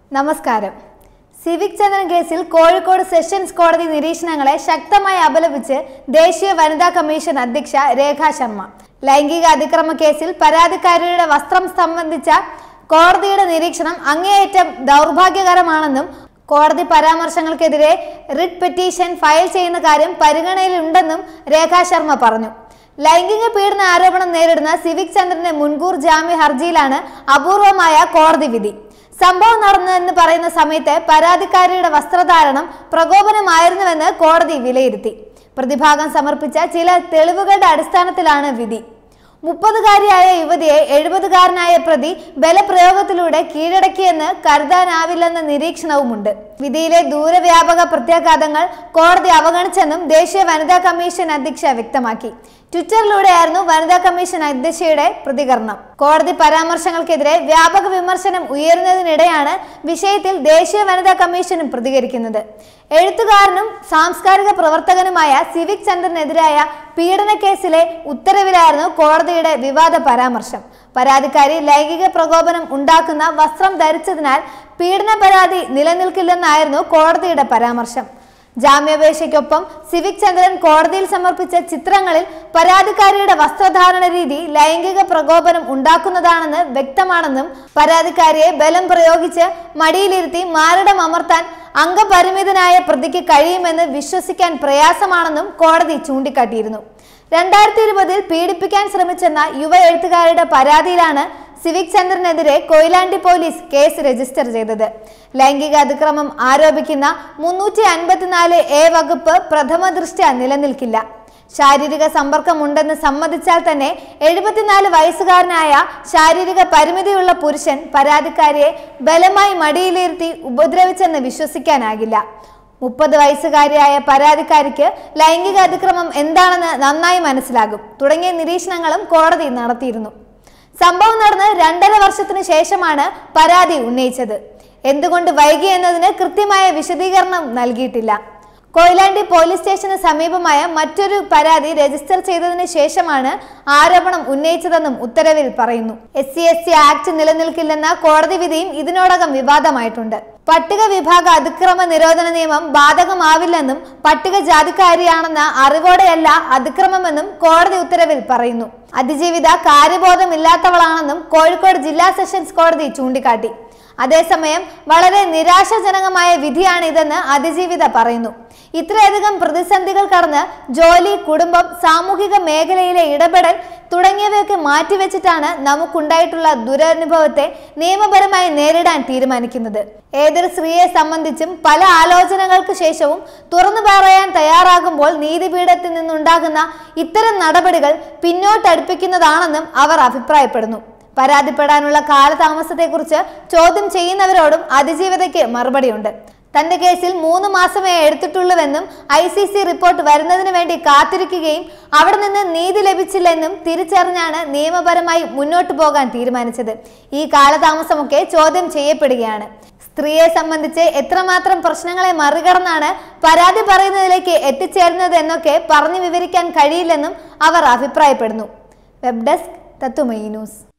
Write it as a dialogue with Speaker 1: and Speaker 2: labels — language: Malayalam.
Speaker 1: നമസ്കാരം സിവിക് ചന്ദ്രൻ കേസിൽ കോഴിക്കോട് സെഷൻസ് കോടതി നിരീക്ഷണങ്ങളെ ശക്തമായി അപലപിച്ച് ദേശീയ വനിതാ കമ്മീഷൻ അധ്യക്ഷ രേഖാ ശർമ്മ ലൈംഗിക അതിക്രമ കേസിൽ പരാതിക്കാരിയുടെ വസ്ത്രം സംബന്ധിച്ച കോടതിയുടെ നിരീക്ഷണം അങ്ങേയറ്റം ദൗർഭാഗ്യകരമാണെന്നും കോടതി പരാമർശങ്ങൾക്കെതിരെ റിട്ട് പെറ്റീഷൻ ഫയൽ ചെയ്യുന്ന കാര്യം പരിഗണനയിലുണ്ടെന്നും രേഖാ ശർമ്മ പറഞ്ഞു ലൈംഗിക പീഡന ആരോപണം നേരിടുന്ന സിവിക് ചന്ദ്രന്റെ മുൻകൂർ ജാമ്യ ഹർജിയിലാണ് അപൂർവമായ കോടതി വിധി സംഭവം നടന്നതെന്ന് പറയുന്ന സമയത്ത് പരാതിക്കാരിയുടെ വസ്ത്രധാരണം പ്രകോപനമായിരുന്നുവെന്ന് കോടതി വിലയിരുത്തി പ്രതിഭാഗം സമർപ്പിച്ച ചില തെളിവുകളുടെ അടിസ്ഥാനത്തിലാണ് വിധി മുപ്പതുകാരിയായ യുവതിയെ എഴുപതുകാരനായ പ്രതി ബലപ്രയോഗത്തിലൂടെ കീഴടക്കിയെന്ന് കരുതാനാവില്ലെന്ന നിരീക്ഷണവുമുണ്ട് വിധിയിലെ ദൂരവ്യാപക പ്രത്യാഘാതങ്ങൾ കോടതി അവഗണിച്ചെന്നും ദേശീയ വനിതാ കമ്മീഷൻ അധ്യക്ഷ വ്യക്തമാക്കി ട്വിറ്ററിലൂടെയായിരുന്നു വനിതാ കമ്മീഷൻ അധ്യക്ഷയുടെ പ്രതികരണം കോടതി പരാമർശങ്ങൾക്കെതിരെ വ്യാപക വിമർശനം ഉയരുന്നതിനിടെയാണ് വിഷയത്തിൽ ദേശീയ വനിതാ കമ്മീഷനും പ്രതികരിക്കുന്നത് എഴുത്തുകാരനും സാംസ്കാരിക പ്രവർത്തകനുമായ സിവിക് ചന്ദ്രനെതിരായ പീഡന കേസിലെ ഉത്തരവിലായിരുന്നു കോടതിയുടെ വിവാദ പരാമർശം പരാതിക്കാരി ലൈംഗിക പ്രകോപനം ഉണ്ടാക്കുന്ന വസ്ത്രം ധരിച്ചതിനാൽ പീഡന പരാതി നിലനിൽക്കില്ലെന്നായിരുന്നു കോടതിയുടെ പരാമർശം ജാമ്യാപേക്ഷയ്ക്കൊപ്പം സിവിക് ചന്ദ്രൻ കോടതിയിൽ സമർപ്പിച്ച ചിത്രങ്ങളിൽ പരാതിക്കാരിയുടെ വസ്ത്രധാരണ രീതി ലൈംഗിക പ്രകോപനം ഉണ്ടാക്കുന്നതാണെന്ന് വ്യക്തമാണെന്നും പരാതിക്കാരിയെ ബലം പ്രയോഗിച്ച് മടിയിലിരുത്തി മാരടം അമർത്താൻ അംഗപരിമിതനായ പ്രതിക്ക് കഴിയുമെന്ന് വിശ്വസിക്കാൻ പ്രയാസമാണെന്നും കോടതി ചൂണ്ടിക്കാട്ടിയിരുന്നു രണ്ടായിരത്തി ഇരുപതിൽ പീഡിപ്പിക്കാൻ ശ്രമിച്ചെന്ന യുവ എഴുത്തുകാരുടെ പരാതിയിലാണ് സിവിക് ചന്ദ്രനെതിരെ കൊയിലാണ്ടി പോലീസ് കേസ് രജിസ്റ്റർ ചെയ്തത് ലൈംഗിക അതിക്രമം ആരോപിക്കുന്ന മുന്നൂറ്റി അൻപത്തിനാല് എ വകുപ്പ് പ്രഥമ ദൃഷ്ട്യ നിലനിൽക്കില്ല ശാരീരിക സമ്പർക്കമുണ്ടെന്ന് സമ്മതിച്ചാൽ തന്നെ എഴുപത്തിനാല് വയസ്സുകാരനായ ശാരീരിക പരിമിതിയുള്ള പുരുഷൻ പരാതിക്കാരിയെ ബലമായി മടിയിലിരുത്തി ഉപദ്രവിച്ചെന്ന് വിശ്വസിക്കാനാകില്ല മുപ്പത് വയസ്സുകാരിയായ പരാതിക്കാരിക്ക് ലൈംഗിക അതിക്രമം എന്താണെന്ന് നന്നായി മനസ്സിലാകും തുടങ്ങിയ നിരീക്ഷണങ്ങളും കോടതി നടത്തിയിരുന്നു സംഭവം നടന്ന് രണ്ടര വർഷത്തിനു ശേഷമാണ് പരാതി ഉന്നയിച്ചത് എന്തുകൊണ്ട് വൈകി എന്നതിന് കൃത്യമായ വിശദീകരണം നൽകിയിട്ടില്ല കൊയിലാണ്ടി പോലീസ് സ്റ്റേഷന് സമീപമായ മറ്റൊരു പരാതി രജിസ്റ്റർ ചെയ്തതിന് ശേഷമാണ് ആരോപണം ഉന്നയിച്ചതെന്നും ഉത്തരവിൽ പറയുന്നു S C S C act നിലനിൽക്കില്ലെന്ന കോടതി വിധിയും ഇതിനോടകം വിവാദമായിട്ടുണ്ട് പട്ടിക വിഭാഗ അതിക്രമ നിരോധന നിയമം ബാധകമാവില്ലെന്നും പട്ടിക ജാതിക്കാരിയാണെന്ന അറിവോടെയല്ല അതിക്രമമെന്നും കോടതി ഉത്തരവിൽ പറയുന്നു അതിജീവിത കാര്യബോധമില്ലാത്തവളാണെന്നും കോഴിക്കോട് ജില്ലാ സെഷൻസ് കോടതി ചൂണ്ടിക്കാട്ടി അതേസമയം വളരെ നിരാശാജനകമായ വിധിയാണ് ഇതെന്ന് അതിജീവിത പറയുന്നു ഇത്രയധികം പ്രതിസന്ധികൾ കടന്ന് ജോലി കുടുംബം സാമൂഹിക മേഖലയിലെ ഇടപെടൽ തുടങ്ങിയവയൊക്കെ മാറ്റിവെച്ചിട്ടാണ് നമുക്കുണ്ടായിട്ടുള്ള ദുരനുഭവത്തെ നിയമപരമായി നേരിടാൻ തീരുമാനിക്കുന്നത് ഏതൊരു സ്ത്രീയെ സംബന്ധിച്ചും പല ആലോചനകൾക്ക് ശേഷവും തുറന്നു പറയാൻ തയ്യാറാകുമ്പോൾ നീതിപീഠത്തിൽ നിന്നുണ്ടാകുന്ന ഇത്തരം നടപടികൾ പിന്നോട്ടടുപ്പിക്കുന്നതാണെന്നും അവർ അഭിപ്രായപ്പെടുന്നു പരാതിപ്പെടാനുള്ള കാലതാമസത്തെക്കുറിച്ച് ചോദ്യം ചെയ്യുന്നവരോടും അതിജീവിതയ്ക്ക് മറുപടിയുണ്ട് തന്റെ കേസിൽ മൂന്ന് മാസമേ എടുത്തിട്ടുള്ളൂവെന്നും ഐ സി സി റിപ്പോർട്ട് വരുന്നതിന് വേണ്ടി കാത്തിരിക്കുകയും അവിടെ നിന്ന് നീതി ലഭിച്ചില്ലെന്നും തിരിച്ചറിഞ്ഞാണ് നിയമപരമായി മുന്നോട്ട് പോകാൻ തീരുമാനിച്ചത് ഈ കാലതാമസമൊക്കെ ചോദ്യം ചെയ്യപ്പെടുകയാണ് സ്ത്രീയെ സംബന്ധിച്ച് എത്രമാത്രം പ്രശ്നങ്ങളെ മറികടന്നാണ് പരാതി പറയുന്നതിലേക്ക് എത്തിച്ചേരുന്നത് എന്നൊക്കെ പറഞ്ഞു വിവരിക്കാൻ കഴിയില്ലെന്നും അവർ അഭിപ്രായപ്പെടുന്നു വെബ് ഡെസ്ക് തത്തുമയി ന്യൂസ്